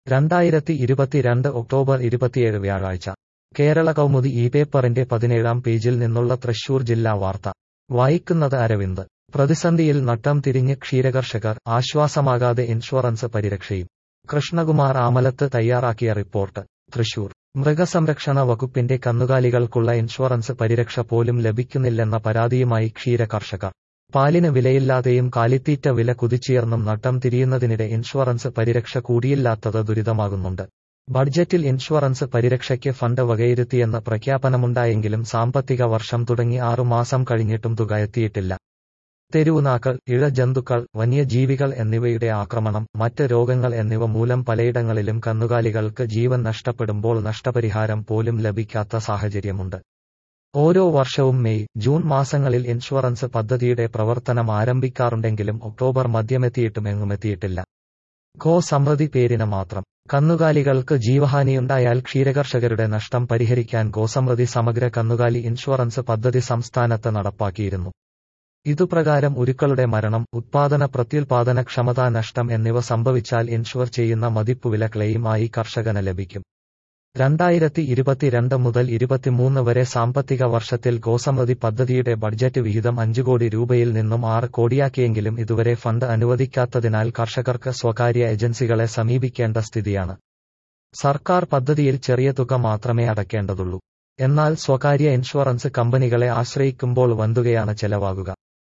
രണ്ടായിരത്തി ഇരുപത്തിരണ്ട് ഒക്ടോബർ ഇരുപത്തിയേഴ് വ്യാഴാഴ്ച കേരള കൗമുദി ഈ പേപ്പറിന്റെ പതിനേഴാം പേജിൽ നിന്നുള്ള തൃശൂർ ജില്ലാ വാർത്ത വായിക്കുന്നത് അരവിന്ദ് പ്രതിസന്ധിയിൽ നട്ടം തിരിഞ്ഞ് ക്ഷീരകർഷകർ ആശ്വാസമാകാതെ ഇൻഷുറൻസ് പരിരക്ഷയും കൃഷ്ണകുമാർ ആമലത്ത് തയ്യാറാക്കിയ റിപ്പോർട്ട് തൃശൂർ മൃഗസംരക്ഷണ വകുപ്പിന്റെ കന്നുകാലികൾക്കുള്ള ഇൻഷുറൻസ് പരിരക്ഷ പോലും ലഭിക്കുന്നില്ലെന്ന പരാതിയുമായി ക്ഷീരകർഷകർ പാലിന് വിലയില്ലാതെയും കാലിത്തീറ്റ വില കുതിച്ചുയർന്നും നട്ടം തിരിയുന്നതിനിടെ ഇൻഷുറൻസ് പരിരക്ഷ കൂടിയില്ലാത്തത് ദുരിതമാകുന്നുണ്ട് ബഡ്ജറ്റിൽ ഇൻഷുറൻസ് പരിരക്ഷയ്ക്ക് ഫണ്ട് വകയിരുത്തിയെന്ന പ്രഖ്യാപനമുണ്ടായെങ്കിലും സാമ്പത്തിക വർഷം തുടങ്ങി ആറുമാസം കഴിഞ്ഞിട്ടും തുക എത്തിയിട്ടില്ല തെരുവുനാക്കൾ ഇഴജന്തുക്കൾ വന്യജീവികൾ എന്നിവയുടെ ആക്രമണം മറ്റ് രോഗങ്ങൾ എന്നിവ മൂലം പലയിടങ്ങളിലും കന്നുകാലികൾക്ക് ജീവൻ നഷ്ടപ്പെടുമ്പോൾ നഷ്ടപരിഹാരം പോലും ലഭിക്കാത്ത സാഹചര്യമുണ്ട് ഓരോ വർഷവും മെയ് ജൂൺ മാസങ്ങളിൽ ഇൻഷുറൻസ് പദ്ധതിയുടെ പ്രവർത്തനം ആരംഭിക്കാറുണ്ടെങ്കിലും ഒക്ടോബർ മധ്യമെത്തിയിട്ടും എങ്ങുമെത്തിയിട്ടില്ല ഗോ സമൃദ്ധി പേരിന് മാത്രം കന്നുകാലികൾക്ക് ജീവഹാനിയുണ്ടായാൽ ക്ഷീരകർഷകരുടെ നഷ്ടം പരിഹരിക്കാൻ ഗോസമൃദ്ധി സമഗ്ര കന്നുകാലി ഇൻഷുറൻസ് പദ്ധതി സംസ്ഥാനത്ത് നടപ്പാക്കിയിരുന്നു ഇതുപ്രകാരം ഉരുക്കളുടെ മരണം ഉത്പാദന പ്രത്യുൽപാദന ക്ഷമതാ നഷ്ടം എന്നിവ സംഭവിച്ചാൽ ഇൻഷുർ ചെയ്യുന്ന മതിപ്പുവില ക്ലെയിം ആയി കർഷകന് ലഭിക്കും രണ്ടായിരത്തി ഇരുപത്തിരണ്ട് മുതൽ ഇരുപത്തിമൂന്ന് വരെ സാമ്പത്തിക വർഷത്തിൽ ഗോസമൃദ്ധി പദ്ധതിയുടെ ബഡ്ജറ്റ് വിഹിതം അഞ്ചു കോടി രൂപയിൽ നിന്നും ആറ് കോടിയാക്കിയെങ്കിലും ഇതുവരെ ഫണ്ട് അനുവദിക്കാത്തതിനാൽ കർഷകർക്ക് സ്വകാര്യ ഏജൻസികളെ സമീപിക്കേണ്ട സ്ഥിതിയാണ് സർക്കാർ പദ്ധതിയിൽ ചെറിയ തുക മാത്രമേ അടയ്ക്കേണ്ടതുള്ളൂ എന്നാൽ സ്വകാര്യ ഇൻഷുറൻസ് കമ്പനികളെ ആശ്രയിക്കുമ്പോൾ വന്തുകയാണ് ചെലവാകുക